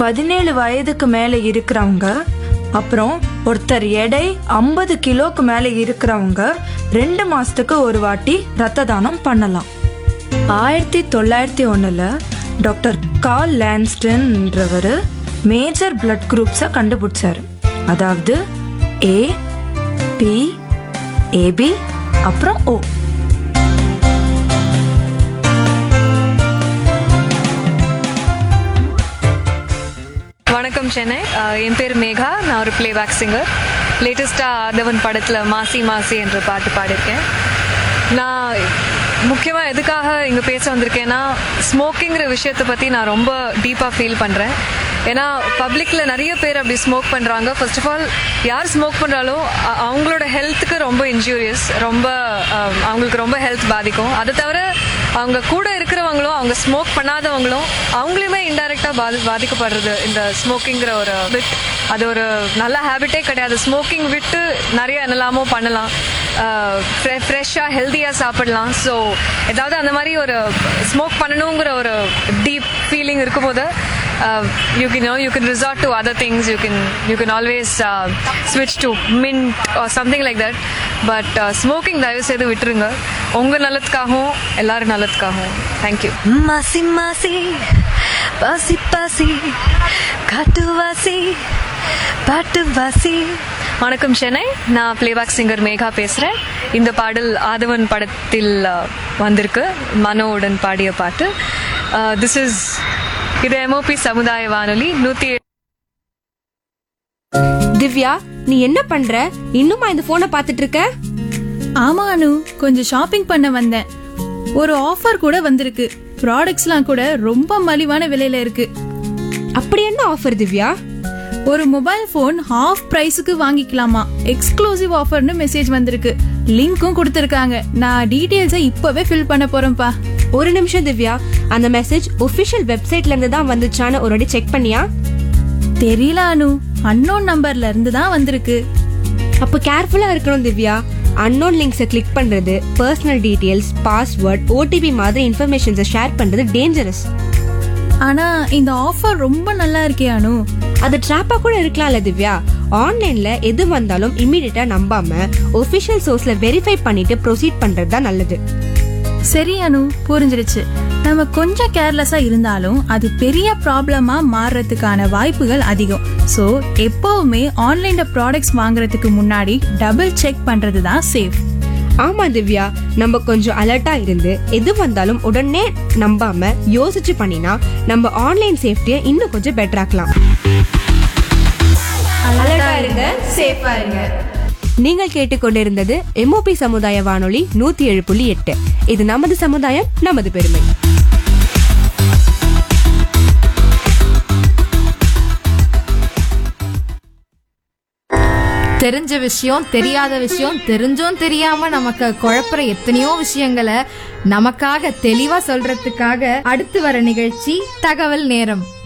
பதினேழு வயதுக்கு மேலே இருக்கிறவங்க அப்புறம் ஒருத்தர் எடை ஐம்பது கிலோக்கு மேலே இருக்கிறவங்க ரெண்டு மாசத்துக்கு ஒரு வாட்டி ரத்த தானம் பண்ணலாம் ஆயிரத்தி தொள்ளாயிரத்தி ஒன்றில் டாக்டர் கால் லான்ஸ்டன்ன்றவர் மேஜர் பிளட் குரூப்ஸை கண்டுபிடிச்சாரு அதாவது ஏ பி ஏபி அப்புறம் ஓ வணக்கம் சென்னை அஹ் என் பேர் மேகா நான் ஒரு பிளேபேக் சிங்கர் லேட்டஸ்ட்டாக ஆதவன் படத்தில் மாசி மாசி என்ற பாட்டு பாடியிருக்கேன் நான் முக்கியமாக எதுக்காக இங்கே பேச வந்திருக்கேன்னா ஸ்மோக்கிங்கிற விஷயத்தை பற்றி நான் ரொம்ப டீப்பாக ஃபீல் பண்ணுறேன் ஏன்னா பப்ளிக்கில் நிறைய பேர் அப்படி ஸ்மோக் பண்ணுறாங்க ஃபர்ஸ்ட் ஆஃப் ஆல் யார் ஸ்மோக் பண்ணுறாலோ அ- அவங்களோட ஹெல்த்துக்கு ரொம்ப இன்ஜூரியஸ் ரொம்ப அஹ், அவங்களுக்கு ரொம்ப ஹெல்த் பாதிக்கும் அதை தவிர அவங்க கூட இருக்கிறவங்களும் அவங்க ஸ்மோக் பண்ணாதவங்களும் அவங்களையுமே இன்டைரக்டாக பாதி பாதிக்கப்படுறது இந்த ஸ்மோக்கிங்கிற ஒரு பிட் அது ஒரு நல்ல ஹேபிட்டே கிடையாது ஸ்மோக்கிங் விட்டு நிறைய என்னெல்லாமோ பண்ணலாம் ஃப்ரெஷ்ஷாக ஹெல்த்தியாக சாப்பிடலாம் ஸோ ஏதாவது அந்த மாதிரி ஒரு ஸ்மோக் பண்ணணுங்கிற ஒரு டீப் ஃபீலிங் இருக்கும்போது uh, you can you know you can resort to other things you can you can always uh, switch to mint or something like that but uh, smoking தயவு செய்து விட்டுருங்க உங்க நல்லதுக்காகவும் எல்லாரும் நல்லதுக்காகவும் தேங்க்யூ மாசி மாசி பாசி பாசி காட்டு வாசி பாட்டு வாசி வணக்கம் சென்னை நான் பிளேபேக் சிங்கர் மேகா பேசுகிறேன் இந்த பாடல் ஆதவன் படத்தில் uh, வந்திருக்கு மனோவுடன் பாடிய பாட்டு திஸ் இஸ் இது எம்ஓபி சமுதாய வானொலி நூற்றி திவ்யா நீ என்ன பண்ற இன்னுமா இந்த போனை பாத்துட்டு இருக்க ஆமா அனு கொஞ்சம் ஷாப்பிங் பண்ண வந்தேன் ஒரு ஆஃபர் கூட வந்திருக்கு ப்ராடக்ட்ஸ்லாம் கூட ரொம்ப மலிவான விலையில இருக்கு அப்படி என்ன ஆஃபர் திவ்யா ஒரு மொபைல் ஃபோன் ஹாஃப் பிரைஸுக்கு வாங்கிக்கலாமா எக்ஸ்க்ளூசிவ் ஆஃபர்னு மெசேஜ் வந்திருக்கு லிங்க்கும் கொடுத்திருக்காங்க நான் டீடைல்ஸை இப்பவே ஃபில் பண்ண போறேன்ப்பா ஒரு நிமிஷம் திவ்யா அந்த மெசேஜ் ஒபிஷியல் வெப்சைட்ல இருந்து தான் வந்துச்சான்னு ஒரு வாட்டி செக் பண்ணியா தெரியல அனு அன்னோன் நம்பர்ல இருந்து தான் வந்திருக்கு அப்ப கேர்ஃபுல்லா இருக்கணும் திவ்யா அன்னோன் லிங்க்ஸை கிளிக் பண்றது பர்சனல் டீடைல்ஸ் பாஸ்வேர்ட் ஓடிபி மாதிரி இன்ஃபர்மேஷன்ஸை ஷேர் பண்றது டேஞ்சரஸ் ஆனா இந்த ஆஃபர் ரொம்ப நல்லா இருக்கே அனு அது ட்ராப்பா கூட இருக்கலாம்ல திவ்யா ஆன்லைன்ல எது வந்தாலும் இமீடியட்டா நம்பாம ஒபிஷியல் சோர்ஸ்ல வெரிஃபை பண்ணிட்டு ப்ரொசீட் பண்றது தான் நல்லது சரி அனு புரிஞ்சிடுச்சு நம்ம கொஞ்சம் கேர்லெஸ்ஸா இருந்தாலும் அது பெரிய ப்ராப்ளமா மாறுறதுக்கான வாய்ப்புகள் அதிகம் ஸோ எப்பவுமே ஆன்லைன்ல ப்ராடக்ட்ஸ் வாங்குறதுக்கு முன்னாடி டபுள் செக் பண்றது தான் சேஃப் ஆமா திவ்யா நம்ம கொஞ்சம் அலர்ட்டா இருந்து எது வந்தாலும் உடனே நம்பாம யோசிச்சு பண்ணினா நம்ம ஆன்லைன் சேஃப்டியை இன்னும் கொஞ்சம் பெட்டராக்கலாம் அலர்ட்டா இருங்க சேஃபா இருங்க நீங்கள் கேட்டுக்கொண்டிருந்தது எம்ஓபி சமுதாய வானொலி நூத்தி ஏழு புள்ளி எட்டு இது நமது சமுதாயம் நமது பெருமை தெரிஞ்ச விஷயம் தெரியாத விஷயம் தெரிஞ்சும் தெரியாம நமக்கு குழப்புற எத்தனையோ விஷயங்களை நமக்காக தெளிவா சொல்றதுக்காக அடுத்து வர நிகழ்ச்சி தகவல் நேரம்